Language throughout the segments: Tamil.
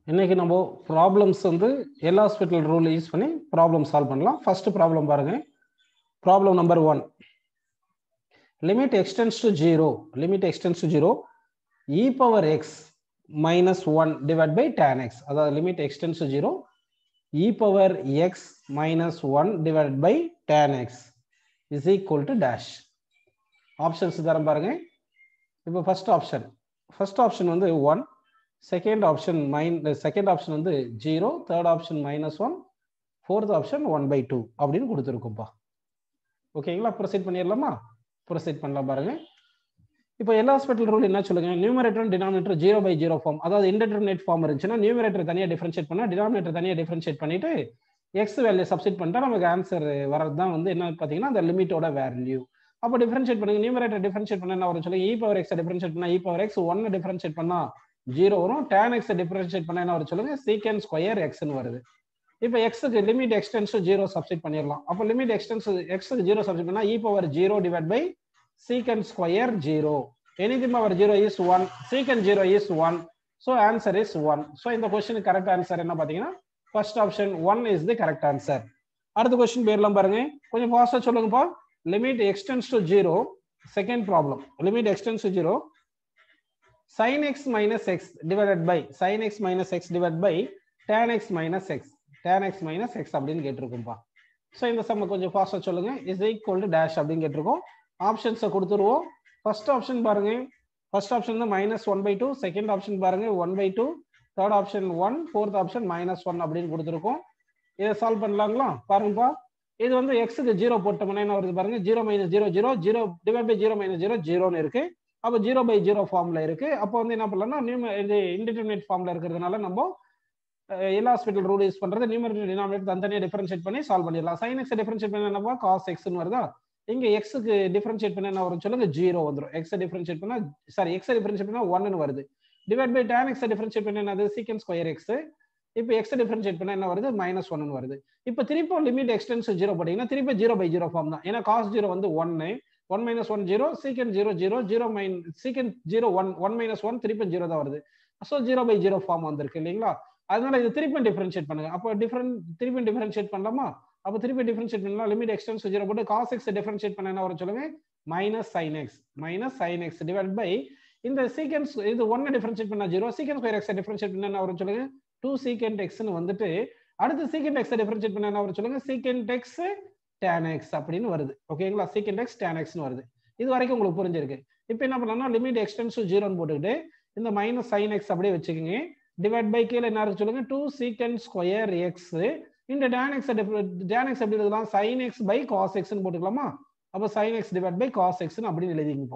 இன்னைக்கு நம்ம ப்ராப்ளம்ஸ் வந்து எல்லா ஹாஸ்பிட்டல் ரூல் யூஸ் பண்ணி ப்ராப்ளம் சால்வ் பண்ணலாம் ஃபர்ஸ்ட் ப்ராப்ளம் பாருங்க problem number one limit x tends to zero limit x tends to zero e power x minus one divide by tan x அதாவது limit x tends to zero e power x minus one divide by tan x is equal to dash options தரம் பாருங்க இப்போ ஃபர்ஸ்ட் ஆப்ஷன் ஃபர்ஸ்ட் ஆப்ஷன் வந்து one second option minus second option வந்து zero third option minus one fourth option one by two அப்படின்னு கொடுத்துருக்கும்ப்பா ஓகேங்களா ப்ரொசீட் பண்ணிடலாமா ப்ரொசீட் பண்ணலாம் பாருங்க இப்போ எல்லா ஹாஸ்பிட்டல் ரூல் என்ன சொல்லுங்க numerator denominator zero by zero form அதாவது இன்டர்நெட் ஃபார்ம் இருந்துச்சுன்னா நியூமரேட்டர் தனியாக டிஃபரன்ஷியேட் பண்ணா டினாமினேட்டர் தனியாக டிஃபரன்ஷியேட் பண்ணிட்டு எக்ஸ் வேல்யூ சப்ஸ்டிட் பண்ணிட்டா நமக்கு ஆன்சர் வரது தான் வந்து என்ன பார்த்தீங்கன்னா அந்த லிமிட்டோட வேல்யூ அப்போ டிஃபரன்ஷியேட் பண்ணுங்க நியூமரேட்டர் டிஃபரன்ஷியேட் பண்ண என்ன வரும் சொல்லுங்க இ பவர் எக்ஸ் டிஃபரன்ஷியேட் பண்ணா இ பவர் எக்ஸ் ஒன்னு டிஃபரன்ஷியேட் பண்ணா ஜீரோ வரும் டேன் எக்ஸ் டிஃபரன்ஷியேட் பண்ண என்ன வரும் சொல்லுங்க சீக்கன் ஸ்கொயர் எக்ஸ்னு வருது இப்போ எக்ஸுக்கு லிமிட் எக்ஸ்டென்ஸ் ஜீரோ சப்ஸ்டிட் பண்ணிடலாம் அப்போ லிமிட் எக்ஸ்டென்ஸ் எக்ஸுக்கு ஜீரோ சப்ஸ்டிட் பண்ணா e power zero divide by sec square zero anything power zero is one சீக்கன் zero is one so answer is one so இந்த கொஸ்டின் கரெக்ட் ஆன்சர் என்ன பார்த்தீங்கன்னா first option one is the correct answer அடுத்த கொஸ்டின் பேர்லாம் பாருங்க கொஞ்சம் ஃபாஸ்டா சொல்லுங்கப்பா limit x tends to zero second problem limit x tends to zero sin x minus x divided by sin x minus x divided by tan x minus x tan x minus x அப்படின்னு கேட்டிருக்கும்பா ஸோ இந்த சம்ம கொஞ்சம் ஃபாஸ்டா சொல்லுங்க இஸ் ஈக்குவல் டு டேஷ் அப்படின்னு கேட்டிருக்கோம் ஆப்ஷன்ஸை கொடுத்துருவோம் ஃபர்ஸ்ட் ஆப்ஷன் பாருங்க ஃபர்ஸ்ட் ஆப்ஷன் வந்து minus one by two second option பாருங்க one by two third option one fourth option minus one அப்படின்னு கொடுத்துருக்கோம் இதை சால்வ் பண்ணலாங்களா பாருங்கப்பா இது வந்து எக்ஸுக்கு ஜீரோ போட்டோம்னா என்ன வருது பாருங்க zero minus zero zero zero divide by zero minus zero ஜீரோன்னு இருக்கு அப்போ ஜீரோ பை ஜீரோ ஃபார்ம்ல இருக்கு அப்போ வந்து என்ன பண்ணலாம்னா நியூம இது இன்டிடெர்மினேட் ஃபார்ம்ல இருக்கிறதுனால நம்ம எல்லா ஹாஸ்பிட்டல் ரூல் யூஸ் பண்றது நியூமரேட்டர் டினாமினேட்டர் தனித்தனியாக டிஃபரன்ஷியேட் பண்ணி சால்வ் பண்ணிடலாம் சைன் எக்ஸ் டிஃபரன்ஷியேட் பண்ண என்னப்பா காஸ் எக்ஸ்னு வருதா இங்க எக்ஸுக்கு டிஃபரன்ஷியேட் பண்ண என்ன வரும் சொல்லுங்க ஜீரோ வந்துடும் எக்ஸ் டிஃபரன்ஷியேட் பண்ணா சாரி எக்ஸ் டிஃபரன்ஷியேட் பண்ணா ஒன்னு வருது divide by tan x differentiate பண்ண என்னது சீக்கன் ஸ்கொயர் எக்ஸ் இப்போ எக்ஸ் டிஃபரன்ஷியேட் பண்ண என்ன வருது மைனஸ் ஒன்னு வருது இப்போ திருப்பி லிமிட் எக்ஸ்டென்ஸ் ஜீரோ போட்டீங்கன்னா திருப்பி ஜீரோ பை ஜீரோ ஃபார்ம் தான் ஏன்னா காஸ் ஜீரோ வந்து ஒன்னு one minus one zero sec zero zero zero minus sec zero one one minus one திருப்பி ஜீரோ தான் வருது so zero by zero form வந்திருக்கு இல்லைங்களா அதனால இது திருப்பி டிஃபரன்ஷியேட் பண்ணுங்க அப்போ டிஃபரன்ட் திருப்பி டிஃபரன்ஷியேட் பண்ணலாமா அப்போ திருப்பி டிஃபரன்ஷியேட் பண்ணலாம் லிமிட் எக்ஸ்டென்ஸ் ஜீரோ போட்டு காஸ் எக்ஸ் டிஃபரன்ஷியேட் பண்ண என்ன வரும் சொல்லுங்க minus sine x minus sine x divide by இந்த சீக்கன்ஸ் இது ஒன்னு டிஃபரன்ஷியேட் பண்ணா ஜீரோ சீக்கன் ஸ்கொயர் எக்ஸ் டிஃபரன்ஷியேட் பண்ண என்ன வரும் சொல்லுங்க டூ சீக்கண்ட் எக்ஸ்னு வந்துட்டு அடுத்து சீக்கண்ட் எக்ஸ் டிஃபரன்ஷியேட் பண்ண என்ன வரும் சொல்லுங்க சீக்கண்ட் எக்ஸ் டேன் எக்ஸ் அப்படின்னு வருது ஓகேங்களா சீக்கண்ட் எக்ஸ் டேன் எக்ஸ்னு வருது இது வரைக்கும் உங்களுக்கு புரிஞ்சிருக்கு இப்போ என்ன பண்ணலாம்னா லிமிட் எக்ஸ்டென்ஸ் ஜீரோன்னு போட்டுக்கிட்டு இந்த மைனஸ் சைன் எக்ஸ் அப்படியே வச்சுக்கோங்க டிவைட் பை கீழே என்ன இருக்கு சொல்லுங்க டூ சீக்கன் ஸ்கொயர் எக்ஸ் இந்த டேன் எக்ஸ் டேன் எக்ஸ் எப்படி இருக்கலாம் சைன் எக்ஸ் பை காஸ் எக்ஸ்னு போட்டுக்கலாமா அப்போ sine x divide by cos எக்ஸ்னு அப்படின்னு எழுதிங்கப்பா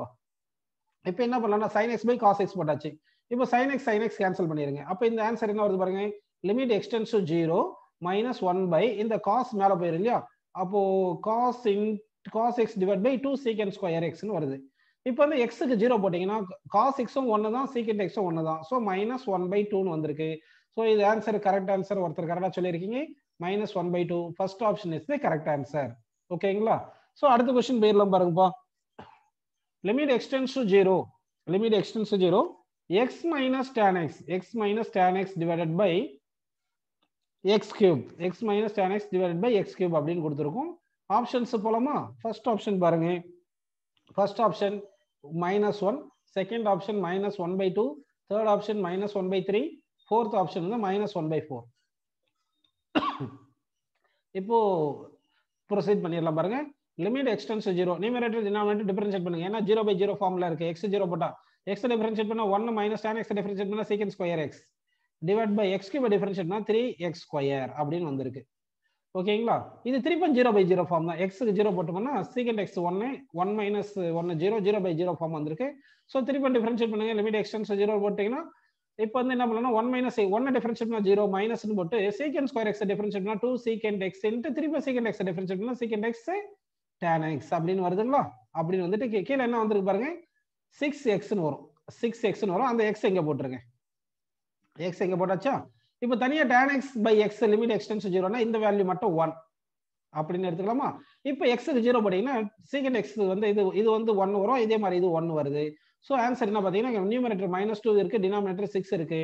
இப்போ என்ன பண்ணலாம்னா sine x by cos x போட்டாச்சு இப்போ sine x sine x cancel பண்ணிருங்க அப்போ இந்த ஆன்சர் என்ன வருது பாருங்க limit x tends zero minus one by இந்த காஸ் மேலே போயிரு இல்லையா அப்போ cos in cos x divide by two sec square எக்ஸ்னு வருது இப்போ வந்து எக்ஸுக்கு ஜீரோ போட்டிங்கன்னா காஸ் எக்ஸும் ஒன்று தான் சீக்கெண்ட் எக்ஸும் ஒன்று தான் ஸோ மைனஸ் ஒன் பை டூன்னு வந்திருக்கு ஸோ இது ஆன்சர் கரெக்ட் ஆன்சர் ஒருத்தர் கரெக்டாக சொல்லியிருக்கீங்க minus one by two first option is the correct answer ஓகேங்களா ஸோ அடுத்த கொஸ்டின் போயிடலாம் பாருங்கப்பா limit x tends to zero limit x tends to zero x minus tan x x minus tan x divided by x cube x minus tan x divided by x cube அப்படின்னு கொடுத்துருக்கோம் ஆப்ஷன்ஸ் போலாமா ஃபர்ஸ்ட் ஆப்ஷன் பாருங்க first option minus one second option minus one by two third option minus one by three fourth option வந்து மைனஸ் ஒன் பை ஃபோர் இப்போ ப்ரொசீட் பண்ணிடலாம் பாருங்க limit x tends zero numerator denominator differentiate பண்ணுங்க ஏன்னா ஜீரோ பை ஜீரோ ஃபார்ம்ல இருக்கு எக்ஸ் ஜீரோ போட்டா எக்ஸ் டிஃபரன்ஷியேட் பண்ணா one minus tan x differentiate பண்ணா secant square x divide by x cube differentiate பண்ணா த்ரீ எக்ஸ் ஸ்கொயர் அப்படின்னு வந்திருக்கு ஓகேங்களா இது திருப்பி ஜீரோ பை ஜீரோ ஃபார்ம் தான் எக்ஸுக்கு ஜீரோ போட்டோம்னா சீக்கண்ட் எக்ஸ் ஒன்னு ஒன் மைனஸ் ஒன்னு zero zero by zero form வந்திருக்கு ஸோ திருப்பி டிஃபரன்ஷியேட் பண்ணுங்க லிமிட் எக்ஸ்டென்ஸ் ஜீரோ போட்டீங்கன்னா இப்போ வந்து என்ன பண்ணலாம் ஒன் மைனஸ் ஒன்னு டிஃபரன்ஷியேட் பண்ணா ஜீரோ மைனஸ்னு போட்டு சீக்கண்ட் ஸ்கொயர் எக்ஸ் டிஃபரன்ஷியேட் பண்ணா டூ சீக்கண்ட் எக்ஸ் இன்ட்டு திருப்பி சீக்கண்ட் எக்ஸ் டிஃபரன்ஷியேட் பண்ணா சீக்கண்ட் எக்ஸ் டேன் எக்ஸ் அப்படின்னு வருதுங்களா அப்படின்னு வந்துட்டு கீழே என்ன வந்திருக்கு பாருங்க சிக்ஸ் எக்ஸ்னு வரும் சிக்ஸ் எக்ஸ்னு வரும் அந்த எக்ஸ் எங்க போட்டுருங்க எக்ஸ் எங்க போட்டாச்சா இப்போ தனியா tan x by x limit x tends ஜீரோனா இந்த வேல்யூ மட்டும் ஒன் அப்படின்னு எடுத்துக்கலாமா இப்போ எக்ஸுக்கு ஜீரோ போட்டீங்கன்னா சீக்கண்ட் எக்ஸ் வந்து இது இது வந்து ஒன் வரும் இதே மாதிரி இது ஒன் வருது ஸோ ஆன்சர் என்ன பார்த்தீங்கன்னா நியூமரேட்டர் மைனஸ் டூ இருக்கு டினாமினேட்டர் சிக்ஸ் இருக்கு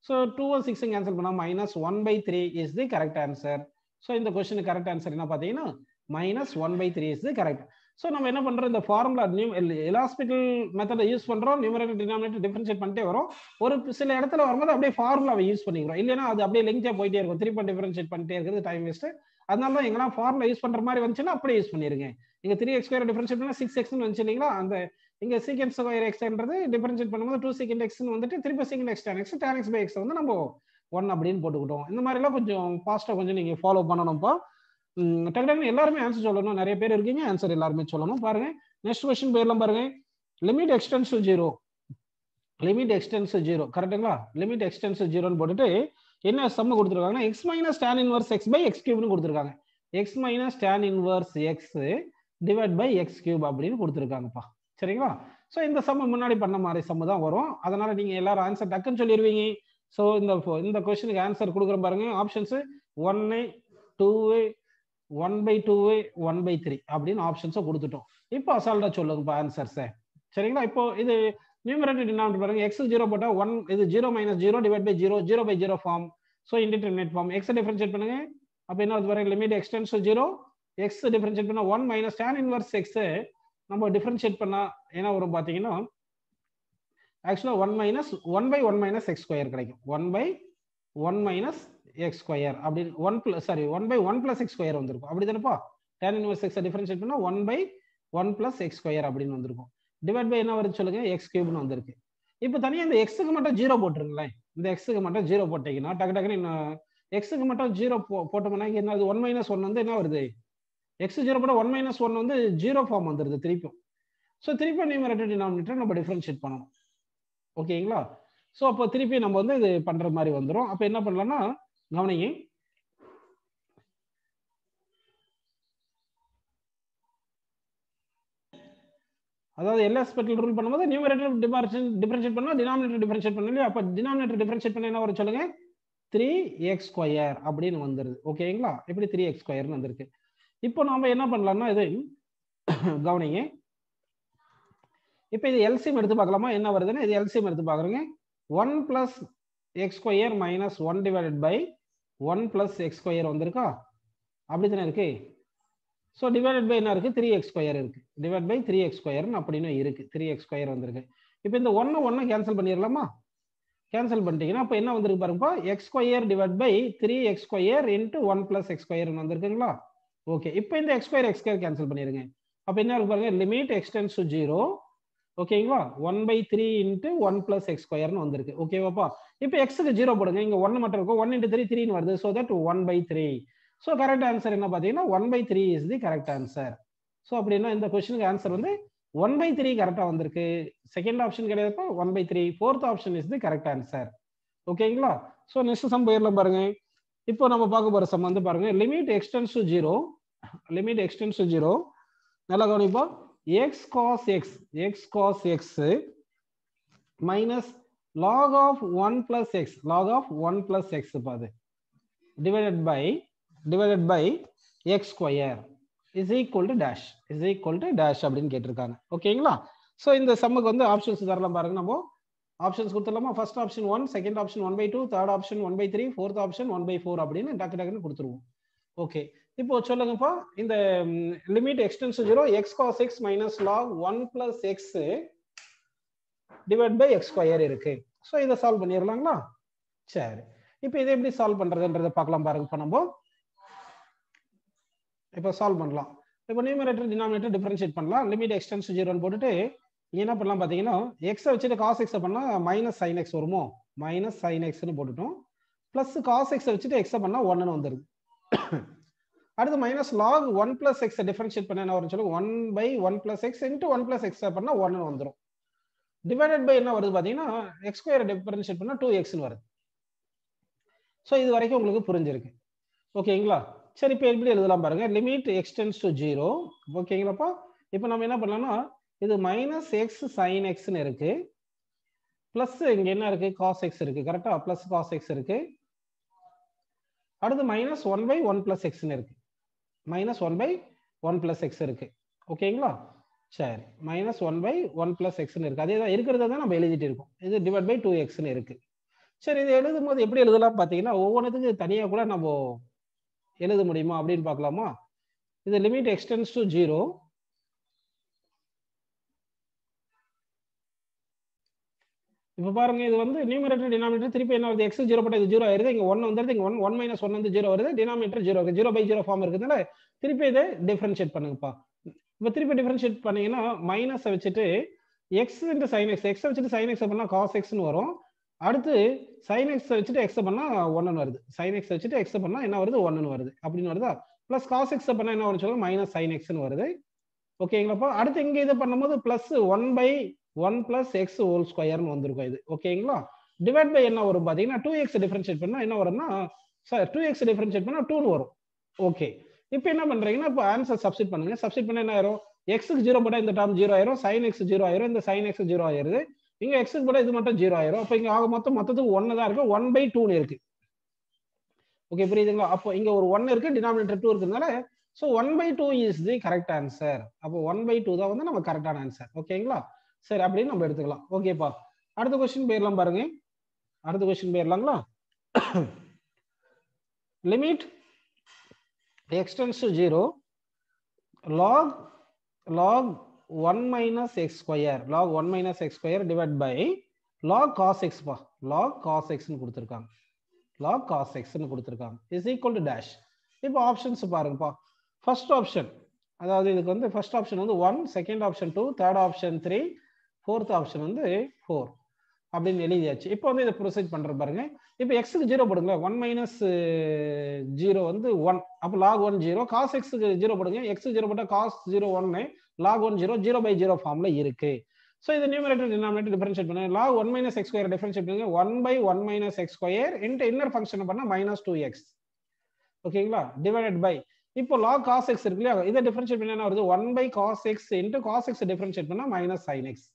ஸோ டூ சிக்ஸும் கேன்சல் பண்ணால் minus one by three is the correct answer so இந்த கொஸ்டினுக்கு கரெக்ட் ஆன்சர் என்ன பார்த்தீங்கன்னா minus one by three is the correct so நம்ம என்ன பண்ணுறோம் இந்த ஃபார்முலா நியூ எலாஸ்பிட்டல் மெத்தடை யூஸ் பண்ணுறோம் நியூமரேட்டர் டினாமினேட்டர் டிஃபரன்ஷியேட் பண்ணிட்டே வரும் ஒரு சில இடத்துல வரும்போது அப்படியே ஃபார்முலாவை யூஸ் பண்ணிக்கிறோம் இல்லைன்னா அது அப்படியே லெங்காக போயிட்டே இருக்கும் திருப்பி டிஃபரன்ஷியேட் பண்ணிட்டே இருக்கிறது டைம் வேஸ்ட்டு அதனால தான் எங்கன்னா ஃபார்முலா யூஸ் பண்ணுற மாதிரி வந்துச்சுன்னா அப்படியே யூஸ் பண்ணிருங்க இங்கே த்ரீ எக்ஸ் ஸ்கொயர் டிஃபரன்ஷியேட் பண்ணால் சிக்ஸ் எக்ஸ்னு வந்துச்சு இல்லைங்களா அந்த இங்கே சீக்கெண்ட் ஸ்கொயர் எக்ஸ்ன்றது டிஃபரன்ஷியேட் பண்ணும்போது டூ சீக்கெண்ட் எக்ஸ்னு வந்துட்டு திருப்பி secant x tan x tan x by x வந்து நம்ம ஒன் அப்படின்னு போட்டுக்கிட்டோம் இந்த மாதிரிலாம் கொஞ்சம் ஃபாஸ்ட்டாக கொஞ்சம் நீங்கள் ஃபாலோ பண்ணணும்ப்பா டக்கு டக்குனு எல்லாருமே ஆன்சர் சொல்லணும் நிறைய பேர் இருக்கீங்க ஆன்சர் எல்லாருமே சொல்லணும் பாருங்க நெக்ஸ்ட் கொஸ்டின் போயிடலாம் பாருங்க limit x tends zero limit x tends zero கரெக்டுங்களா லிமிட் எக்ஸ்டென்ஸ் ஜீரோன்னு போட்டுட்டு என்ன சம்ம கொடுத்துருக்காங்கன்னா x minus tan inverse x by x கியூப்னு கொடுத்துருக்காங்க x minus tan inverse x divide by x cube அப்படின்னு கொடுத்துருக்காங்கப்பா சரிங்களா ஸோ இந்த சம்ம முன்னாடி பண்ண மாதிரி சம்ம தான் வரும் அதனால நீங்க எல்லாரும் ஆன்சர் டக்குன்னு சொல்லிடுவீங்க ஸோ இந்த இந்த கொஸ்டினுக்கு ஆன்சர் கொடுக்குறேன் பாருங்க ஆப்ஷன்ஸ் ஒன்னு two one by two one by three அப்படின்னு ஆப்ஷன்ஸை கொடுத்துட்டோம் இப்போ அசால்ட்டா சொல்லுங்கப்பா ஆன்சர்ஸை சரிங்களா இப்போ இது நியூமரேட்டர் டினாமினேட்டர் பாருங்க எக்ஸ் ஜீரோ போட்டா ஒன் இது zero minus zero divide by zero zero by zero form so indeterminate form x differentiate பண்ணுங்க அப்போ என்ன வருது பாருங்க limit x tends zero x differentiate பண்ணா one minus tan inverse x நம்ம டிஃபரன்ஷியேட் பண்ணா என்ன வரும் பார்த்தீங்கன்னா ஆக்சுவலாக one minus one by one minus x square கிடைக்கும் one by one minus x square அப்படின்னு one plus sorry one by one plus x square வந்திருக்கும் அப்படி தானேப்பா டேன் இன்வர்ஸ் எக்ஸை டிஃபரன்ஷியேட் பண்ணால் one by one plus x square அப்படின்னு வந்திருக்கும் டிவைட் பை என்ன வருது சொல்லுங்க எக்ஸ் கியூப்னு வந்திருக்கு இப்போ தனியாக இந்த எக்ஸுக்கு மட்டும் ஜீரோ போட்டுருங்களேன் இந்த எக்ஸுக்கு மட்டும் ஜீரோ போட்டீங்கன்னா டக்கு டக்குன்னு இன்னும் எக்ஸுக்கு மட்டும் ஜீரோ போ போட்டோம்னா என்ன ஒன் மைனஸ் ஒன் வந்து என்ன வருது எக்ஸ் ஜீரோ போட ஒன் மைனஸ் ஒன் வந்து ஜீரோ ஃபார்ம் வந்துருது திருப்பியும் ஸோ திருப்பி நியூமரேட்டர் டினாமினேட்டர் நம்ம டிஃபரன்ஷியேட் பண்ணணும் ஓகேங்களா ஸோ அப்போ திருப்பி நம்ம வந்து இது பண்ற மாதிரி வந்துடும் அப்போ என்ன பண்ணலாம்னா கவனிங்க அதாவது எல்லா ஸ்பெட்டல் ரூல் பண்ணும்போது நியூமரேட்டர் டிஃபரன்ஷியேட் டிஃபரன்ஷியேட் பண்ணா டினாமினேட்டர் டிஃபரன்ஷியேட் பண்ணல அப்போ டினாமினேட்டர் டிஃபரன்ஷியேட் பண்ண என்ன வரும் சொல்லுங்க த்ரீ எக்ஸ் ஸ்கொயர் அப்படின்னு வந்துருது ஓகேங்களா இப்படி த்ரீ எக்ஸ் ஸ்கொயர்னு வந்திருக்கு இப்போ நாம என்ன பண்ணலாம்னா இது கவனிங்க இப்போ இது எல்சிஎம் எடுத்து பார்க்கலாமா என்ன வருதுன்னு இது எல்சிஎம் எடுத்து பார்க்குறேங்க one plus x square minus one divided by one plus x square வந்திருக்கா அப்படி தானே இருக்கு ஸோ டிவைடட் பை என்ன இருக்கு த்ரீ எக்ஸ் ஸ்கொயர் இருக்கு டிவைட் பை த்ரீ எக்ஸ் ஸ்கொயர்னு அப்படின்னு இருக்கு த்ரீ எக்ஸ் ஸ்கொயர் வந்திருக்கு இப்போ இந்த ஒன்று ஒன்று கேன்சல் பண்ணிடலாமா கேன்சல் பண்ணிட்டீங்கன்னா அப்போ என்ன வந்திருக்கு பாருங்கப்பா x square divide by three x square into one plus x ஸ்கொயர்னு வந்திருக்குங்களா ஓகே இப்போ இந்த x square x square cancel பண்ணிருங்க அப்போ என்ன இருக்கு பாருங்க லிமிட் எக்ஸ்டென்ஸ் டு ஜீரோ ஓகேங்களா one by three into one plus x ஸ்கொயர்னு வந்திருக்கு ஓகேவாப்பா இப்போ எக்ஸுக்கு ஜீரோ போடுங்க இங்கே ஒன் மட்டும் இருக்கும் ஒன் இன்ட்டு த்ரீ த்ரீன்னு வருது so that one by three so correct answer என்ன பார்த்தீங்கன்னா one by three is the correct answer so அப்படின்னா இந்த கொஸ்டினுக்கு ஆன்சர் வந்து ஒன் பை த்ரீ கரெக்டாக வந்திருக்கு செகண்ட் ஆப்ஷன் கிடையாதுப்பா one by three fourth option is the correct answer ஓகேங்களா ஸோ நெக்ஸ்ட் சம் போயிடலாம் பாருங்க இப்போ நம்ம பார்க்க போகிற சம் வந்து பாருங்க limit x tends to zero limit x tends to zero நல்லா கவனிப்பா x cos x x cos x minus log of 1 plus x log of 1 plus x பாது divided by divided by x square is equal to dash is equal to dash அப்படின்னு கேட்டிருக்காங்க ஓகேங்களா ஸோ இந்த சம்முக்கு வந்து ஆப்ஷன்ஸ் தரலாம் பாருங்க நம்ம ஆப்ஷன்ஸ் கொடுத்துடலாமா first option one second option one by two third option one by three fourth option one by four அப்படின்னு டக்கு டக்குன்னு கொடுத்துருவோம் ஓகே இப்போ சொல்லுங்கப்பா இந்த limit x tends zero x cos x minus log one plus x divide by x square இருக்கு ஸோ இதை சால்வ் பண்ணிடலாங்களா சரி இப்போ இதை எப்படி சால்வ் பண்றதுன்றதை பார்க்கலாம் பாருங்க இப்போ நம்ம இப்போ சால்வ் பண்ணலாம் இப்போ நியூமரேட்டர் டினாமினேட்டர் டிஃபரன்ஷியேட் பண்ணலாம் லிமிட் எக்ஸ்டென்ஸ் ஜீரோன்னு போட்டுட்டு என்ன பண்ணலாம் பார்த்தீங்கன்னா எக்ஸை வச்சுட்டு காஸ் எக்ஸை பண்ணால் மைனஸ் சைன் எக்ஸ் வருமோ மைனஸ் சைன் எக்ஸ்னு போட்டுட்டோம் ப்ளஸ் காஸ் எக்ஸை வச்சுட்டு எக்ஸை பண்ணால் ஒன்றுன்னு வந்துருது அடுத்து minus log one plus x differentiate பண்ண என்ன வரும் சொல்லுங்க one by one plus x into one plus x பண்ணா ஒன்னு வந்துடும் டிவைடட் பை என்ன வருது பார்த்தீங்கன்னா எக்ஸ் ஸ்கொயர் டிஃபரன்ஷியேட் பண்ணா டூ எக்ஸ்னு வருது ஸோ இது வரைக்கும் உங்களுக்கு புரிஞ்சிருக்கு ஓகேங்களா சரி இப்போ எப்படி எழுதலாம் பாருங்க லிமிட் எக்ஸ்டென்ஸ் டு ஜீரோ ஓகேங்களாப்பா இப்போ நம்ம என்ன பண்ணலாம்னா இது மைனஸ் எக்ஸ் சைன் எக்ஸ்னு இருக்கு பிளஸ் இங்க என்ன இருக்கு காஸ் எக்ஸ் இருக்கு கரெக்டா பிளஸ் காஸ் எக்ஸ் இருக்கு அடுத்து minus one by one plus எக்ஸ்னு இருக்கு minus one by one plus x இருக்கு ஓகேங்களா சரி minus one by one plus எக்ஸ்னு இருக்கு அதே தான் இருக்கிறத தான் நம்ம எழுதிட்டு இருக்கோம் இது டிவைட் பை டூ எக்ஸ்னு இருக்கு சரி இது எழுதும் போது எப்படி எழுதலாம் பார்த்தீங்கன்னா ஒவ்வொன்றுத்துக்கு தனியாக கூட நம்ம எழுத முடியுமா அப்படின்னு பார்க்கலாமா இது லிமிட் எக்ஸ்டென்ஸ் டு ஜீரோ இப்போ பாருங்க இது வந்து நியூமரேட்டர் டினாமினேட்டர் திருப்பி என்ன வருது எக்ஸ் ஜீரோ போட்டால் இது ஜீரோ ஆயிருது இங்கே ஒன் வந்துருது இங்கே ஒன் ஒன் மைனஸ் ஒன் வந்து ஜீரோ வருது denominator zero zero by zero form இருக்குதுனால திருப்பி இதை டிஃபரன்ஷியேட் பண்ணுங்கப்பா இப்போ திருப்பி டிஃபரன்ஷியேட் பண்ணீங்கன்னா மைனஸை வச்சுட்டு எக்ஸ் இன்ட்டு சைன் எக்ஸ் எக்ஸை வச்சுட்டு சைன் எக்ஸ் பண்ணால் காஸ் எக்ஸ்னு வரும் அடுத்து சைன் எக்ஸ் வச்சுட்டு எக்ஸ் பண்ணா ஒன்னு வருது சைன் எக்ஸ் வச்சுட்டு எக்ஸ் பண்ணா என்ன வருது ஒன்னு வருது அப்படின்னு வருதா பிளஸ் காஸ் எக்ஸ் பண்ணா என்ன வருது சொல்லுங்க மைனஸ் சைன் எக்ஸ்னு வருது ஓகேங்களாப்பா அடுத்து இங்க இது பண்ணும்போது plus one by one plus x whole ஸ்கொயர்னு வந்திருக்கும் இது ஓகேங்களா டிவைட் பை என்ன வரும் பாத்தீங்கன்னா டூ எக்ஸ் டிஃபரன்ஷியேட் பண்ணா என்ன வரும்னா சார் டூ எக்ஸ் டிஃபரன்ஷியேட் பண்ணா டூன்னு வரும் ஓகே இப்போ என்ன பண்றீங்கன்னா இப்போ ஆன்சர் சப்ஸ்டிட் பண்ணுங்க சப்ஸ்டிட் பண்ணா என்ன ஆயிரும் எக்ஸுக்கு ஜீரோ போட்டா இந்த டேர்ம் ஜீரோ ஆயிரும் சைன் எக்ஸ் ஜீரோ ஆயிரும் இந்த சைன் எக்ஸ் ஜீரோ ஆயிருது இங்க எக்ஸுக்கு போட இது மட்டும் ஜீரோ ஆயிரும் அப்போ இங்க ஆக மொத்தம் மொத்தத்துக்கு ஒன்னு தான் இருக்கு ஒன் பை டூன்னு இருக்கு ஓகே புரியுதுங்களா அப்போ இங்க ஒரு ஒன் இருக்கு டினாமினேட்டர் டூ இருக்கிறதுனால so one by two is the correct answer அப்போ ஒன் பை டூ தான் வந்து நம்ம கரெக்டான ஆன்சர் ஓகேங்களா சரி அப்படின்னு நம்ம எடுத்துக்கலாம் ஓகேப்பா அடுத்த கொஸ்டின் போயிடலாம் பாருங்க அடுத்த கொஸ்டின் போயிடலாங்களா limit x tends to zero log log 1 minus x square log 1 minus x square divided by log cos x பா log cos x னு கொடுத்திருக்காங்க log cos x னு கொடுத்திருக்காங்க is equal to dash இப்போ ஆப்ஷன்ஸ் பாருங்கப்பா ஃபர்ஸ்ட் ஆப்ஷன் அதாவது இதுக்கு வந்து ஃபர்ஸ்ட் ஆப்ஷன் வந்து one second option two third option three fourth option வந்து ஃபோர் அப்படின்னு எழுதியாச்சு இப்போ வந்து இதை ப்ரொசீட் பண்ற பாருங்க இப்போ எக்ஸுக்கு ஜீரோ போடுங்க ஒன் மைனஸ் ஜீரோ வந்து ஒன் அப்போ லாக் ஒன் ஜீரோ காஸ் எக்ஸுக்கு ஜீரோ போடுங்க எக்ஸுக்கு ஜீரோ போட்டால் காஸ் ஜீரோ ஒன்னு log one zero zero by zero ஃபார்ம்ல இருக்கு ஸோ இது நியூமரேட்டர் டினாமினேட்டர் டிஃபரன்ஷியேட் பண்ணுங்க log one minus x square differentiate பண்ணுங்க one by one minus x square into inner function பண்ணா மைனஸ் டூ எக்ஸ் ஓகேங்களா டிவைடட் பை இப்போ லாக் காஸ் எக்ஸ் இருக்கு இல்லையா இதை டிஃபரன்ஷியேட் பண்ணா என்ன வருது one by cos x into cos x differentiate பண்ணா மைனஸ் சைன் எக்ஸ்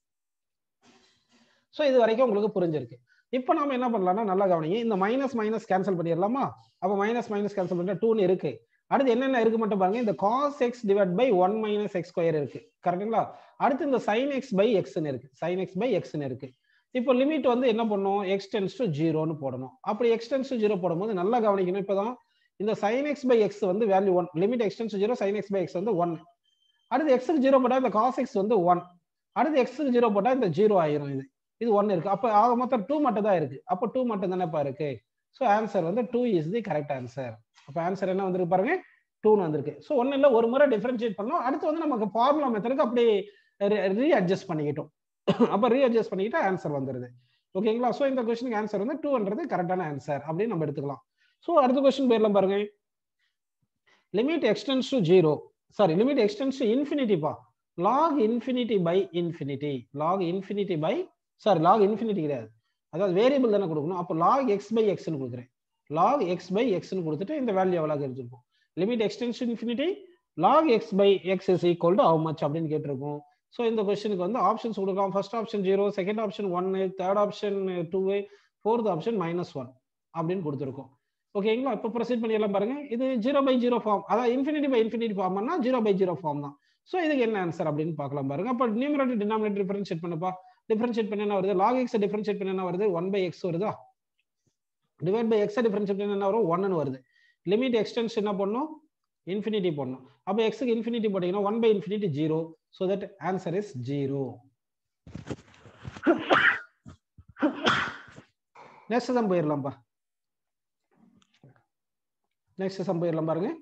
ஸோ இது வரைக்கும் உங்களுக்கு புரிஞ்சிருக்கு இப்போ நாம என்ன பண்ணலாம்னா நல்லா கவனிங்க இந்த மைனஸ் மைனஸ் கேன்சல் பண்ணிடலாமா அப்போ மைனஸ் மைனஸ் கேன்சல் பண்ணிட்டா டூன்னு இருக்கு அடுத்து என்னென்ன இருக்கு மட்டும் பாருங்க இந்த cos x divide by one minus x square இருக்கு கரெக்டுங்களா அடுத்து இந்த சைன் எக்ஸ் பை எக்ஸ்னு இருக்கு சைன் எக்ஸ் பை எக்ஸ்னு இருக்கு இப்போ லிமிட் வந்து என்ன பண்ணும் எக்ஸ் டென்ஸ் டு ஜீரோன்னு போடணும் அப்படி எக்ஸ் டென்ஸ் டு ஜீரோ போடும்போது நல்லா கவனிக்கணும் இப்போதான் இந்த சைன் எக்ஸ் பை எக்ஸ் வந்து value one limit x tends zero sine x by x வந்து ஒன் அடுத்து எக்ஸுக்கு ஜீரோ போட்டால் இந்த காஸ் எக்ஸ் வந்து ஒன் அடுத்து எக்ஸுக்கு ஜீரோ போட்டால் இந்த ஜீரோ ஆயிரும் இது இது ஒன்னு இருக்கு அப்போ ஆக மொத்தம் டூ மட்டும் தான் இருக்கு அப்போ டூ மட்டும் தானேப்பா இருக்கு ஸோ ஆன்சர் வந்து two is the correct answer அப்போ ஆன்சர் என்ன வந்திருக்கு பாருங்க டூன்னு வந்திருக்கு ஸோ ஒன்றும் இல்லை ஒரு முறை டிஃபரன்ஷியேட் பண்ணோம் அடுத்து வந்து நமக்கு ஃபார்முலா மெத்தடுக்கு அப்படி ரீ அட்ஜஸ்ட் பண்ணிக்கிட்டோம் அப்போ ரீ அட்ஜஸ்ட் பண்ணிக்கிட்டு ஆன்சர் வந்துருது ஓகேங்களா ஸோ இந்த கொஸ்டினுக்கு ஆன்சர் வந்து டூன்றது கரெக்டான ஆன்சர் அப்படின்னு நம்ம எடுத்துக்கலாம் ஸோ அடுத்த கொஸ்டின் போயிடலாம் பாருங்க limit x tends to zero sorry limit x tends to இன்ஃபினிட்டிப்பா log infinity by infinity log infinity by sorry log infinity கிடையாது அதாவது வேரியபிள் தானே கொடுக்கணும் அப்போ லாக் எக்ஸ் பை எக்ஸ்னு கொடுக்குறேன் லாக் எக்ஸ் பை எக்ஸ்னு கொடுத்துட்டு இந்த வேல்யூ எவ்வளோ எடுத்துருப்போம் limit x tends infinity log x by x is equal to how much அப்படின்னு கேட்டிருக்கோம் ஸோ இந்த கொஸ்டினுக்கு வந்து ஆப்ஷன்ஸ் கொடுக்கலாம் first option zero second option ஒன்னு third option two fourth option minus one அப்படின்னு கொடுத்துருக்கோம் ஓகேங்களா இப்போ ப்ரொசீட் பண்ணிடலாம் பாருங்க இது ஜீரோ பை ஜீரோ ஃபார்ம் அதாவது இன்ஃபினிட்டி பை இன்ஃபினிட்டி ஃபார்ம்னா ஜீரோ பை ஜீரோ ஃபார்ம் தான் ஸோ இதுக்கு என்ன ஆன்சர் அப்படின்னு பார்க்கலாம் பாருங்க அப்போ நியூமரேட்டர் டினாமினேட்டர் டிஃபரன்ஷியேட் பண்ணப்பா டிஃபரன்ஷியேட் பண்ண என்ன வருது லாக் எக்ஸ் டிஃபரன்ஷியேட் பண்ண என்ன வருது ஒன் பை எக்ஸ் வருதா டிவைட் பை எக்ஸ் டிஃபரன்ஷியேட் பண்ண என்ன வரும் ஒன்னு வருது லிமிட் எக்ஸ்டென்ஸ் என்ன பண்ணும் இன்ஃபினிட்டி போடணும் அப்போ எக்ஸுக்கு இன்ஃபினிட்டி போட்டீங்கன்னா one by infinity zero so that answer is zero next தான் போயிடலாம்ப்பா நெக்ஸ்ட் சம் போயிடலாம் பாருங்க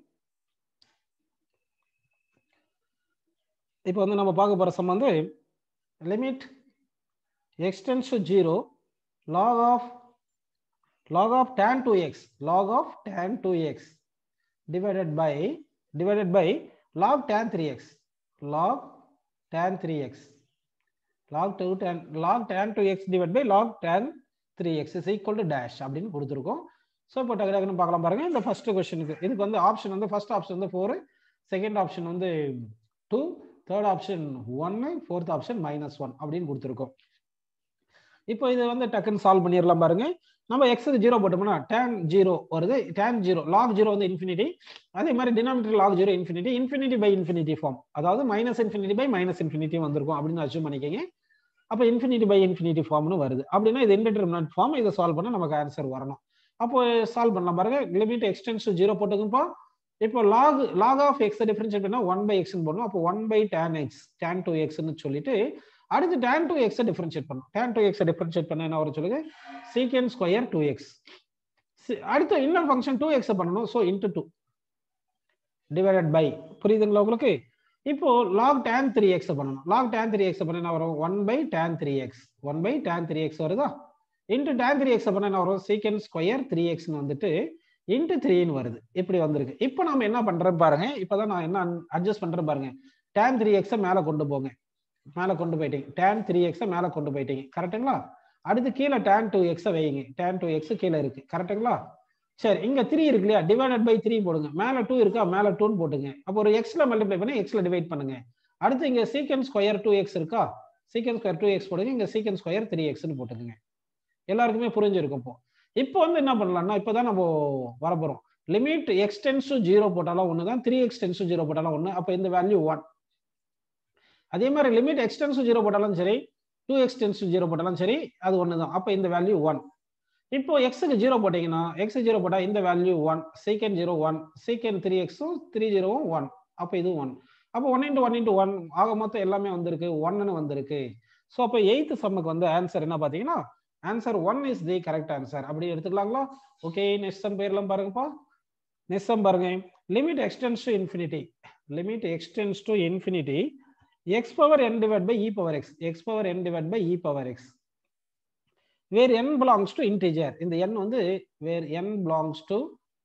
இப்போ வந்து நம்ம பார்க்க போற சம் வந்து limit x tends to zero log of log of tan 2x log of tan 2x divided by divided by log tan 3x log tan 3x log 2 tan log tan 2x divided by log tan 3x is equal to dash அப்படின்னு கொடுத்துருக்கோம் ஸோ இப்போ டக்கு டக்குன்னு பார்க்கலாம் பாருங்க இந்த ஃபர்ஸ்ட் கொஸ்டினுக்கு இதுக்கு வந்து ஆப்ஷன் வந்து ஃபர்ஸ்ட் ஆப்ஷன் வந்து ஃபோர் செகண்ட் ஆப்ஷன் வந்து டூ தேர்ட் ஆப்ஷன் ஒன்னு ஃபோர்த் ஆப்ஷன் மைனஸ் ஒன் அப்படின்னு கொடுத்துருக்கோம் இப்போ இது வந்து டக்குன்னு சால்வ் பண்ணிடலாம் பாருங்க நம்ம எக்ஸுக்கு ஜீரோ போட்டோம்னா டேன் ஜீரோ வருது டேன் ஜீரோ லாக் ஜீரோ வந்து இன்ஃபினிட்டி அதே மாதிரி denominator log zero infinity infinity by infinity form அதாவது minus infinity by minus infinity வந்திருக்கும் அப்படின்னு அச்சீவ் பண்ணிக்கோங்க அப்போ இன்ஃபினிட்டி பை இன்ஃபினிட்டி ஃபார்ம்னு வருது அப்படின்னா இது இன்டர்மினன்ட் ஃபார்ம் இதை சால்வ் பண்ண நமக்கு ஆன்சர் வரணும் அப்போ சால்வ் பண்ணலாம் பாருங்க லிமிட் எக்ஸ்டென்ஸ் ஜீரோ போட்டுக்குப்பா இப்போ log log of x differentiate பண்ணா ஒன் பை எக்ஸ்னு போடணும் அப்போ one by tan x tan two எக்ஸ்னு சொல்லிட்டு அடுத்து டேன் டூ எக்ஸை டிஃபரன்ஷியேட் பண்ணும் டேன் டூ எக்ஸை டிஃபரன்ஷியேட் பண்ண என்ன வரும் சொல்லுங்க சீக்கன் ஸ்கொயர் டூ எக்ஸ் அடுத்து இன்னொரு ஃபங்க்ஷன் டூ எக்ஸை பண்ணணும் so into two divided by புரியுதுங்களா உங்களுக்கு இப்போ லாக் டேன் த்ரீ எக்ஸ் பண்ணணும் லாக் டேன் த்ரீ எக்ஸ் பண்ண என்ன வரும் one by tan three x one by tan three x வருதா இன்ட்டு டேன் த்ரீ எக்ஸ் பண்ண என்ன வரும் சீக்கன் ஸ்கொயர் த்ரீ எக்ஸ்னு வந்துட்டு இன்ட்டு த்ரீன்னு வருது இப்படி வந்திருக்கு இப்போ நம்ம என்ன பண்றோம் பாருங்க இப்போதான் நான் என்ன அட்ஜஸ்ட் பண்றேன் பாருங்க டேன் த்ரீ எக்ஸை மேலே கொண்டு போங்க மேலே கொண்டு போயிட்டீங்க டேன் த்ரீ எக்ஸை மேலே கொண்டு போயிட்டீங்க கரெக்டுங்களா அடுத்து கீழே டேன் டூ எக்ஸை வைங்க டேன் டூ எக்ஸ் கீழே இருக்கு கரெக்டுங்களா சரி இங்க த்ரீ இருக்கு இல்லையா டிவைடட் பை த்ரீ போடுங்க மேல டூ இருக்கா மேல டூன்னு போட்டுங்க அப்போ ஒரு எக்ஸ்ல மல்டிப்ளை பண்ணி எக்ஸ்ல டிவைட் பண்ணுங்க அடுத்து இங்க சீக்கன் ஸ்கொயர் டூ எக்ஸ் இருக்கா சீக்கன் ஸ்கொயர் டூ எக்ஸ் போடுங்க இங்க சீக்கன் ஸ்கொயர் த்ரீ எக்ஸ்னு போட்டுக்கோங்க எல்லாருக்குமே புரிஞ்சிருக்கும் இப்போ இப்போ வந்து என்ன பண்ணலாம்னா இப்போதான் நம்ம வர போறோம் லிமிட் எக்ஸ்டென்ஸ் ஜீரோ போட்டாலும் ஒன்று தான் த்ரீ எக்ஸ்டென்ஸ் ஜீரோ போட்டாலும் ஒன்று அப்போ இந்த வேல்யூ ஒன் அதே மாதிரி லிமிட் எக்ஸ்டென்ஸ் ஜீரோ போட்டாலும் சரி டூ எக்ஸ்டென்ஸ் ஜீரோ போட்டாலும் சரி அது ஒன்று தான் அப்போ இந்த வேல்யூ ஒன் இப்போ எக்ஸுக்கு ஜீரோ போட்டீங்கன்னா எக்ஸ் ஜீரோ போட்டால் இந்த வேல்யூ ஒன் சீக்கன் ஜீரோ ஒன் சீக்கன் த்ரீ எக்ஸும் த்ரீ ஜீரோவும் ஒன் அப்போ இது ஒன் அப்போ one into one into one ஆக மொத்தம் எல்லாமே வந்திருக்கு ஒன்னு வந்திருக்கு ஸோ அப்போ எயித்து சம்முக்கு வந்து ஆன்சர் என்ன பார்த்தீங்கன்னா answer one is the correct answer அப்படி எடுத்துக்கலாங்களா ஓகே நெக்ஸ்ட் சம் போயிடலாம் பாருங்கப்பா நெக்ஸ்ட் சம் பாருங்க limit x tends to infinity limit x tends to infinity x power n divide by e power x x power n divide by e power x where n belongs to integer இந்த என் வந்து வேர் என் பிலாங்ஸ் டு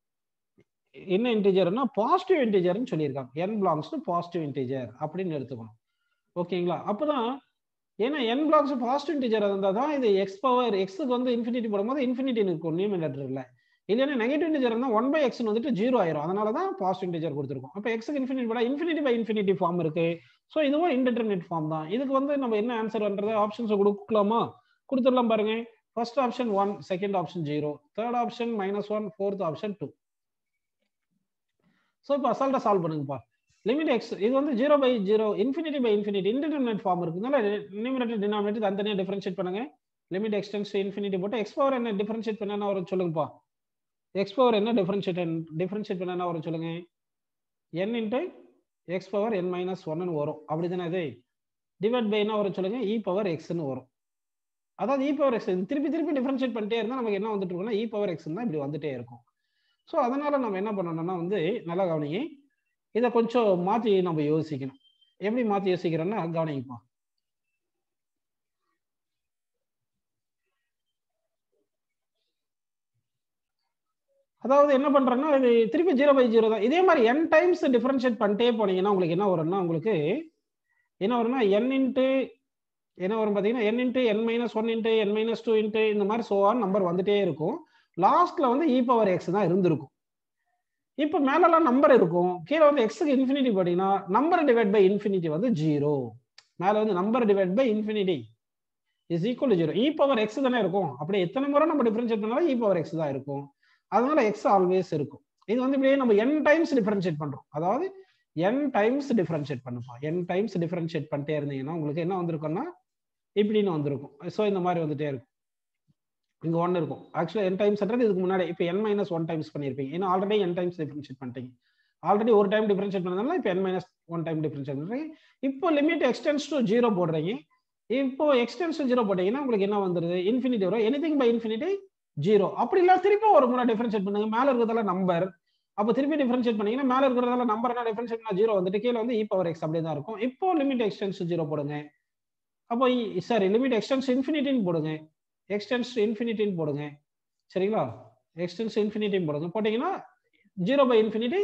என்ன இன்டிஜர்னா பாசிட்டிவ் இன்டிஜர்னு சொல்லியிருக்காங்க n belongs to positive integer அப்படின்னு எடுத்துக்கணும் ஓகேங்களா அப்போதான் ஏன்னா என் பிளாக்ஸ் பாசிட்டிவ் இன்டிஜர் இருந்தால் தான் இது எக்ஸ் பவர் எக்ஸுக்கு வந்து இன்ஃபினிட்டி போடும்போது இன்ஃபினிட்டி இருக்கும் நியூமினேட்டர்ல இல்லைன்னா நெகட்டிவ் இன்டிஜர் இருந்தால் ஒன் பை எக்ஸ் வந்துட்டு ஜீரோ ஆயிரும் அதனால தான் பாசிட்டிவ் இன்டிஜர் கொடுத்துருக்கோம் அப்போ எக்ஸுக்கு இன்ஃபினிட்டி போட இன்ஃபினிட்டி பை இன்ஃபினிட்டி ஃபார்ம் இருக்கு ஸோ இதுவும் இன்டர்மினேட் ஃபார்ம் தான் இதுக்கு வந்து நம்ம என்ன ஆன்சர் பண்றது ஆப்ஷன்ஸ் கொடுக்கலாமா கொடுத்துடலாம் பாருங்க first option one second option zero third option minus one fourth option two so இப்போ அசால்ட்டா சால்வ் பண்ணுங்கப்பா லிமிட் எக்ஸ் இது வந்து zero by zero infinity by infinity indeterminate form இருக்குனால நியூமரேட்டர் டினாமினேட்டர் தனித்தனியாக டிஃபரன்ஷியேட் பண்ணுங்க லிமிட் எக்ஸ்டென்ஸ் இன்ஃபினிட்டி போட்டு எக்ஸ் பவர் என்ன டிஃபரன்ஷியேட் பண்ண என்ன வரும் சொல்லுங்கப்பா எக்ஸ் பவர் என்ன டிஃபரன்ஷியேட் டிஃபரன்ஷியேட் பண்ண என்ன வரும் சொல்லுங்க n into x power n minus ஒன்னு வரும் அப்படி தானே இது டிவைட் பை என்ன வரும் சொல்லுங்க இ பவர் எக்ஸ்னு வரும் அதாவது இ பவர் எக்ஸ் திருப்பி திருப்பி டிஃபரன்ஷியேட் பண்ணிட்டே இருந்தால் நமக்கு என்ன வந்துட்டு இருக்குன்னா இ பவர் எக்ஸ் தான் இப்படி வந்துட்டே இருக்கும் ஸோ அதனால நம்ம என்ன பண்ணணும்னா வந்து நல்லா கவனிங்க இதை கொஞ்சம் மாற்றி நம்ம யோசிக்கணும் எப்படி மாற்றி யோசிக்கிறோன்னா கவனிங்கப்பா அதாவது என்ன பண்றேன்னா இது திருப்பி ஜீரோ பை ஜீரோ தான் இதே மாதிரி என் டைம்ஸ் டிஃபரன்ஷியேட் பண்ணிட்டே போனீங்கன்னா உங்களுக்கு என்ன வரும்னா உங்களுக்கு என்ன வரும்னா என் இன்ட்டு என்ன வரும் பார்த்தீங்கன்னா n into n minus one into n minus two into இந்த மாதிரி சோவான் நம்பர் வந்துட்டே இருக்கும் லாஸ்ட்ல வந்து இ பவர் எக்ஸ் தான் இருந்திருக்கும் இப்போ மேலெல்லாம் நம்பர் இருக்கும் கீழே வந்து எக்ஸுக்கு இன்ஃபினிட்டி பார்த்தீங்கன்னா நம்பர் டிவைட் பை இன்ஃபினிட்டி வந்து ஜீரோ மேலே வந்து number divide by infinity is equal zero e power x தானே இருக்கும் அப்படி எத்தனை முறை நம்ம டிஃபரன்ஷியேட் பண்ணாலும் இ பவர் எக்ஸ் தான் இருக்கும் அதனால எக்ஸ் ஆல்வேஸ் இருக்கும் இது வந்து இப்படியே நம்ம என் டைம்ஸ் டிஃபரன்ஷியேட் பண்றோம் அதாவது என் டைம்ஸ் டிஃபரன்ஷியேட் பண்ணுப்பா என் டைம்ஸ் டிஃபரன்ஷியேட் பண்ணிட்டே இருந்தீங்கன்னா உங்களுக்கு என்ன வந்திருக்கும்னா இப்படின்னு வந்திருக்கும் ஸோ இந்த மாதிரி வந்துட்டே இருக்கும் இங்க ஒன் இருக்கும் ஆக்சுவலா என் டைம்ஸ்ன்றது இதுக்கு முன்னாடி இப்போ என் மைனஸ் ஒன் டைம்ஸ் பண்ணியிருப்பீங்க ஏன்னா ஆல்ரெடி என் டைம்ஸ் டிஃபரன்ஷியேட் பண்ணிட்டீங்க ஆல்ரெடி ஒரு டைம் டிஃபரன்ஷியேட் பண்ணதுனால இப்போ n minus one time differentiate பண்ணுறீங்க இப்போ லிமிட் எக்ஸ்டென்ஸ் டு ஜீரோ போடுறீங்க இப்போ எக்ஸ்டென்ஸ் டு ஜீரோ போட்டீங்கன்னா உங்களுக்கு என்ன வந்துருது இன்ஃபினிட்டி வரும் எனிதிங் பை இன்ஃபினிட்டி ஜீரோ அப்படி இல்லை திருப்பி ஒரு முறை டிஃபரன்ஷியேட் பண்ணுங்க மேல இருக்கிறதால நம்பர் அப்போ திருப்பி டிஃபரன்ஷியேட் பண்ணீங்கன்னா மேல இருக்கிறதால நம்பர் என்ன டிஃபரன்ஷியேட் பண்ணா ஜீரோ வந்துட்டு கீழே வந்து இ பவர் எக்ஸ் அப்படியே தான் இருக்கும் இப்போ லிமிட் எக்ஸ்டென்ஸ் ஜீரோ போடுங்க அப்போ சாரி லிமிட் எக்ஸ்டென்ஸ் இன்ஃபினிட்டின்னு போடுங்க எக்ஸ்டென்ஸ் இன்ஃபினிட்டின்னு போடுங்க சரிங்களா எக்ஸ்டென்ஸ் இன்ஃபினிட்டின்னு போடுங்க போட்டீங்கன்னா ஜீரோ பை இன்ஃபினிட்டி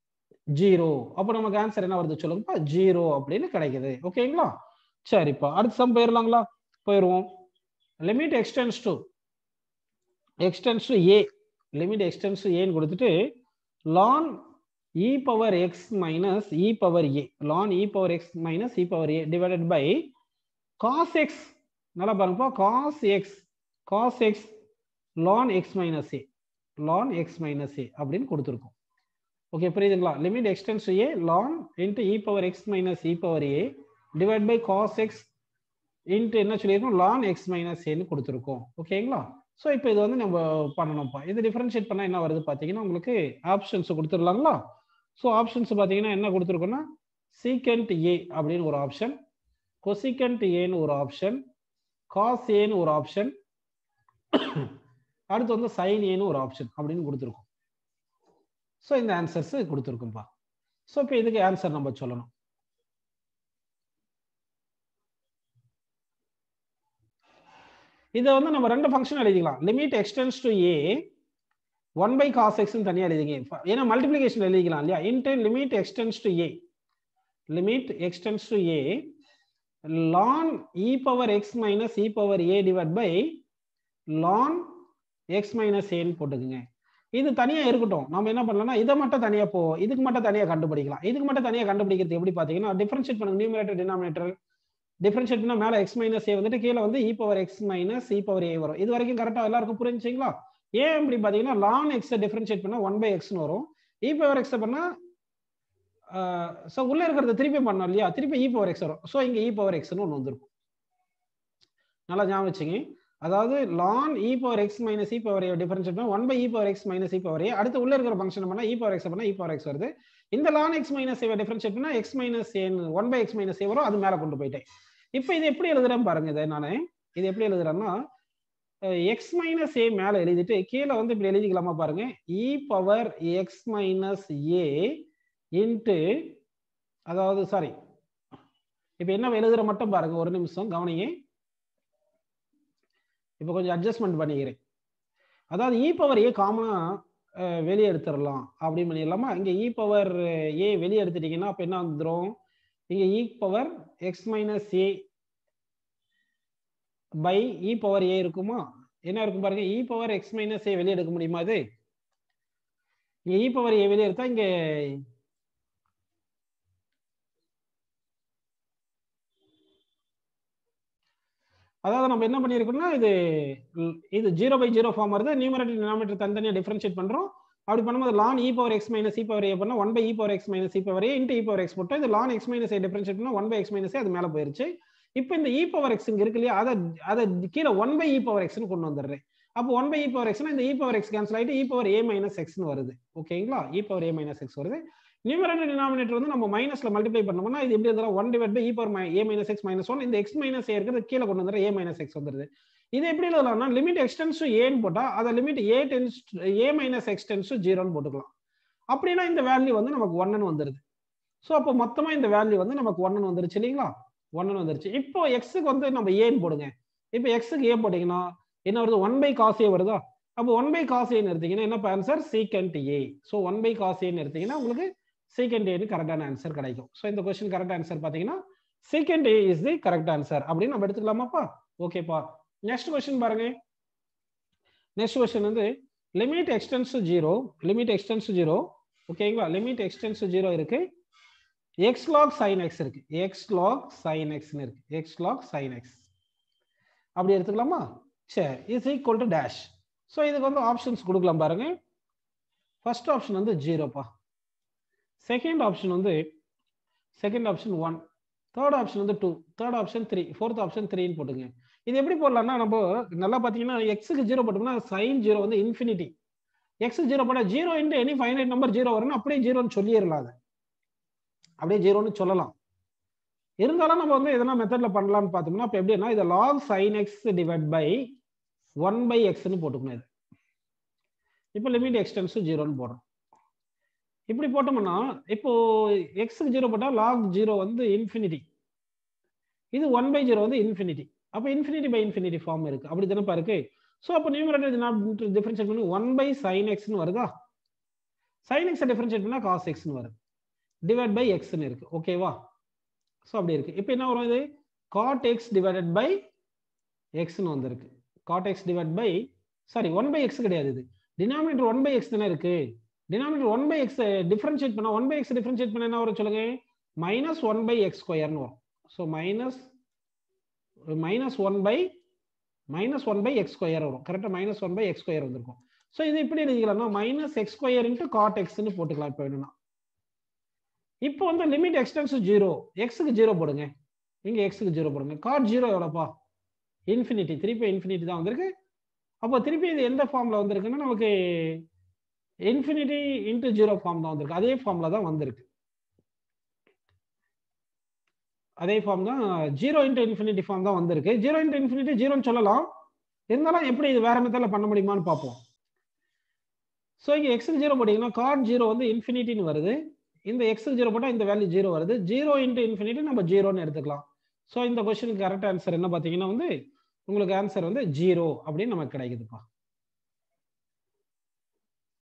ஜீரோ அப்போ நமக்கு ஆன்சர் என்ன வருது சொல்லுங்கப்பா ஜீரோ அப்படின்னு கிடைக்குது ஓகேங்களா சரிப்பா அடுத்த சம் போயிடலாங்களா போயிடுவோம் limit x tends to x tends to a limit x tends ஏன்னு கொடுத்துட்டு ln e power x minus e power a ln e power x minus e power a divided by cos x நல்லா பாருங்கப்பா cos x cos x ln x minus a ln x minus a அப்படின்னு கொடுத்துருக்கோம் ஓகே புரியுதுங்களா limit x tends a ln into e power x minus e power a divide by cos x into என்ன சொல்லியிருக்கோம் லான் எக்ஸ் மைனஸ் ஏன்னு கொடுத்துருக்கோம் ஓகேங்களா ஸோ இப்போ இது வந்து நம்ம பண்ணணும்ப்பா இது டிஃபரன்ஷியேட் பண்ணால் என்ன வருது பார்த்தீங்கன்னா உங்களுக்கு ஆப்ஷன்ஸ் கொடுத்துடலாங்களா ஸோ ஆப்ஷன்ஸ் பார்த்தீங்கன்னா என்ன கொடுத்துருக்கோன்னா சீக்கண்ட் ஏ அப்படின்னு ஒரு ஆப்ஷன் கொசிகண்ட் ஏன்னு ஒரு ஆப்ஷன் காஸ் ஏன்னு ஒரு ஆப்ஷன் அடுத்து வந்து சைன் ஏன்னு ஒரு ஆப்ஷன் அப்படின்னு கொடுத்துருக்கோம் ஸோ இந்த ஆன்சர்ஸ் கொடுத்துருக்கும்பா ஸோ இப்போ இதுக்கு ஆன்சர் நம்ம சொல்லணும் இதை வந்து நம்ம ரெண்டு ஃபங்க்ஷன் எழுதிக்கலாம் limit x tends to a one by cos எக்ஸ்னு தனியாக எழுதிங்க ஏன்னா மல்டிப்ளிகேஷன் எழுதிக்கலாம் இல்லையா into limit x tends to a limit x tends to a ln e power x minus e power a divide by ln x minus ஏன்னு போட்டுக்குங்க இது தனியா இருக்கட்டும் நம்ம என்ன பண்ணலாம்னா இதை மட்டும் தனியா போ இதுக்கு மட்டும் தனியா கண்டுபிடிக்கலாம் இதுக்கு மட்டும் தனியா கண்டுபிடிக்கிறது எப்படி பாத்தீங்கன்னா டிஃபரன்ஷியேட் பண்ணுங்க நியூமரேட்டர் டினாமினேட்டர் டிஃபரன்ஷியேட் பண்ணா மேல எக்ஸ் மைனஸ் ஏ வந்துட்டு கீழே வந்து e power x minus e power a வரும் இது வரைக்கும் கரெக்டா எல்லாருக்கும் புரிஞ்சுங்களா ஏன் இப்படி பாத்தீங்கன்னா லான் எக்ஸ் டிஃபரன்ஷியேட் பண்ணா ஒன் பை எக்ஸ்னு வரும் இ பவர் எக்ஸ் பண்ணா ஸோ உள்ள இருக்கிறத திருப்பி பண்ணோம் இல்லையா திருப்பி இ பவர் எக்ஸ் வரும் ஸோ இங்க இ பவர் எக்ஸ்னு ஒன்று வந்திருக்கும் நல்லா ஞாபகம் வச்சுங்க அதாவது ln e power x minus e power a differentiate பண்ணா one by e power x minus e power a அடுத்து உள்ள இருக்கிற ஃபங்க்ஷன் பண்ணா இ பவர் எக்ஸ் பண்ணா இ பவர் எக்ஸ் வருது இந்த ln x minus a differentiate பண்ணா x minus a one by x minus a வரும் அது மேல கொண்டு போயிட்டேன் இப்போ இது எப்படி எழுதுறேன் பாருங்க இதை நான் இது எப்படி எழுதுறேன்னா எக்ஸ் மைனஸ் ஏ மேல எழுதிட்டு கீழே வந்து இப்படி எழுதிக்கலாமா பாருங்க e power x minus a into அதாவது சாரி இப்போ என்ன எழுதுற மட்டும் பாருங்க ஒரு நிமிஷம் கவனிங்க இப்போ கொஞ்சம் அட்ஜஸ்ட்மெண்ட் பண்ணிக்கிறேன் அதாவது இ பவர் ஏ காமனா வெளியே எடுத்துடலாம் அப்படின்னு பண்ணிடலாமா இங்கே இ பவர் ஏ வெளியே எடுத்துட்டீங்கன்னா அப்போ என்ன வந்துடும் இங்கே e power x minus a by e power a இருக்குமா என்ன இருக்கும் பாருங்க e power x minus a வெளியே எடுக்க முடியுமா அது இங்க இ பவர் ஏ வெளியே எடுத்தா இங்க அதாவது நம்ம என்ன பண்ணியிருக்கோம்னா இது இது ஜீரோ பை ஜீரோ ஃபார்ம் வருது நியூமரேட்டர் டினாமினேட்டர் தனித்தனியாக டிஃபரன்ஷியேட் பண்ணுறோம் அப்படி பண்ணும்போது ln e power x minus e power a பண்ணா one by e power x minus e power a into e power x போட்டோம் இது ln x minus a differentiate பண்ணா ஒன் பை எக்ஸ் மைனஸ் அது மேலே போயிருச்சு இப்போ இந்த இ பவர் எக்ஸ் இங்க இருக்கு இல்லையா அதை அதை கீழே ஒன் பை இ பவர் எக்ஸ்னு கொண்டு வந்துடுறேன் அப்போ ஒன் பை இ பவர் எக்ஸ்னா இந்த இ பவர் எக்ஸ் கேன்சல் ஆகிட்டு இ பவர் ஏ மைனஸ் எக்ஸ்னு வருது ஓகேங்களா e power a minus x வருது நியூமரேட்டர் டினாமினேட்டர் வந்து நம்ம மைனஸ்ல மல்டிப்ளை பண்ணோம்னா இது எப்படி இருந்தாலும் one divide by e power a minus x minus one இந்த எக்ஸ் மைனஸ் ஏ இருக்கிறது கீழே கொண்டு வந்துடுற ஏ மைனஸ் எக்ஸ் வந்துருது இது எப்படி எழுதலாம்னா லிமிட் எக்ஸ்டென்ஸ் டு ஏன்னு போட்டா அதை limit a tends a minus x tends to ஜீரோன்னு போட்டுக்கலாம் அப்படின்னா இந்த வேல்யூ வந்து நமக்கு ஒன்னு வந்துருது ஸோ அப்போ மொத்தமா இந்த வேல்யூ வந்து நமக்கு ஒன்னு வந்துருச்சு இல்லைங்களா ஒன்னு வந்துருச்சு இப்போ எக்ஸுக்கு வந்து நம்ம ஏன்னு போடுங்க இப்போ எக்ஸுக்கு ஏ போட்டீங்கன்னா என்ன வருது ஒன் பை காஸ் ஏ வருதா அப்போ ஒன் பை காஸ் ஏன்னு எடுத்தீங்கன்னா என்ன answer secant a so one by cos ஏன்னு எடுத்தீங்கன்னா உங்களுக்கு சீக்கண்ட் ஏன்னு கரெக்டான ஆன்சர் கிடைக்கும் ஸோ இந்த கொஸ்டின் கரெக்ட் ஆன்சர் பார்த்தீங்கன்னா secant a is the correct answer அப்படின்னு நம்ம எடுத்துக்கலாமாப்பா ஓகேப்பா நெக்ஸ்ட் கொஸ்டின் பாருங்க நெக்ஸ்ட் கொஸ்டின் வந்து limit x tends zero limit x tends zero ஓகேங்களா லிமிட் எக்ஸ்டென்ஸ் ஜீரோ இருக்கு எக்ஸ் லாக் சைன் எக்ஸ் இருக்கு எக்ஸ் லாக் சைன் எக்ஸ்னு இருக்கு எக்ஸ் லாக் சைன் எக்ஸ் அப்படி எடுத்துக்கலாமா சரி is equal to dash so இதுக்கு வந்து ஆப்ஷன்ஸ் கொடுக்கலாம் பாருங்க ஃபர்ஸ்ட் ஆப்ஷன் வந்து ஜீரோப்பா செகண்ட் ஆப்ஷன் வந்து second option one third option வந்து two third option three fourth option த்ரீன்னு போட்டுங்க இது எப்படி போடலாம்னா நம்ம நல்லா பார்த்தீங்கன்னா எக்ஸுக்கு ஜீரோ போட்டோம்னா சைன் ஜீரோ வந்து இன்ஃபினிட்டி எக்ஸுக்கு ஜீரோ போட்டால் zero into any finite number zero வரும்னு அப்படியே ஜீரோன்னு சொல்லிடலாம் அதை அப்படியே ஜீரோன்னு சொல்லலாம் இருந்தாலும் நம்ம வந்து எதனா மெத்தட்ல பண்ணலாம்னு பார்த்தோம்னா இப்போ எப்படின்னா இதை log sin x divide by one by எக்ஸ்னு போட்டுக்கணும் இது இப்போ லிமிட் எக்ஸ்டென்ஸ் ஜீரோன்னு போடுறோம் இப்படி போட்டோம்னா இப்போ எக்ஸுக்கு ஜீரோ போட்டால் லாக் ஜீரோ வந்து இன்ஃபினிட்டி இது ஒன் பை ஜீரோ வந்து இன்ஃபினிட்டி அப்போ இன்ஃபினிட்டி பை இன்ஃபினிட்டி ஃபார்ம் இருக்கு அப்படி தானப்பா இருக்கு ஸோ அப்போ நியூமரேட்டர் டிஃபரன்ஷியேட் பண்ணி ஒன் பை சைன் எக்ஸ்னு வருதா சைன் எக்ஸை டிஃபரன்ஷியேட் பண்ணால் காஸ் எக்ஸ்னு வருது டிவைட் பை எக்ஸ்னு இருக்கு ஓகேவா ஸோ அப்படி இருக்கு இப்போ என்ன வரும் இது காட் எக்ஸ் டிவைடட் பை எக்ஸ்னு வந்திருக்கு cot x divide by sorry one by x கிடையாது இது டினாமினேட்டர் ஒன் பை எக்ஸ் தானே இருக்கு denominator one by x differentiate பண்ணா ஒன் பை எக்ஸ் டிஃபரன்ஷியேட் பண்ண என்ன வரும் சொல்லுங்க மைனஸ் ஒன் பை எக்ஸ் ஸ்கொயர்னு வரும் so minus minus one by minus one by x square வரும் கரெக்டாக minus one by x square வந்திருக்கும் ஸோ இது இப்படி எழுதிக்கலாம்னா minus x square into cot எக்ஸ்னு போட்டுக்கலாம் இப்போ வேணும்னா இப்போ வந்து லிமிட் எக்ஸ்டென்ஸ் ஜீரோ எக்ஸுக்கு ஜீரோ போடுங்க இங்கே எக்ஸுக்கு ஜீரோ போடுங்க காட் ஜீரோ எவ்வளோப்பா இன்ஃபினிட்டி திருப்பி இன்ஃபினிட்டி தான் வந்திருக்கு அப்போ திருப்பி இது எந்த ஃபார்மில் வந்திருக்குன்னா நமக்கு இன்ஃபினிட்டி இன்ட்டு ஜீரோ ஃபார்ம் தான் வந்திருக்கு அதே ஃபார்மில் தான் வந்திருக்கு அதே ஃபார்ம் தான் ஜீரோ இன்ட்டு இன்ஃபினிட்டி ஃபார்ம் தான் வந்திருக்கு ஜீரோ இன்ட்டு இன்ஃபினிட்டி ஜீரோன்னு சொல்லலாம் இருந்தாலும் எப்படி இது வேற மெத்தடில் பண்ண முடியுமான்னு பார்ப்போம் ஸோ இங்கே எக்ஸுக்கு ஜீரோ போட்டிங்கன்னா காட் ஜீரோ வந்து இன்ஃபினிட்டின்னு வருது இந்த எக்ஸுக்கு ஜீரோ போட்டால் இந்த வேல்யூ ஜீரோ வருது ஜீரோ இன்ட்டு இன்ஃபினிட்டி நம்ம ஜீரோன்னு எடுத்துக்கலாம் ஸோ இந்த கொஸ்டினுக்கு கரெக்ட் ஆன்சர் என்ன பார்த்தீங்கன்னா வந்து உங்களுக்கு ஆன்சர் வந்து ஜீரோ அப்படின்னு நமக்கு கிடைக்குதுப்பா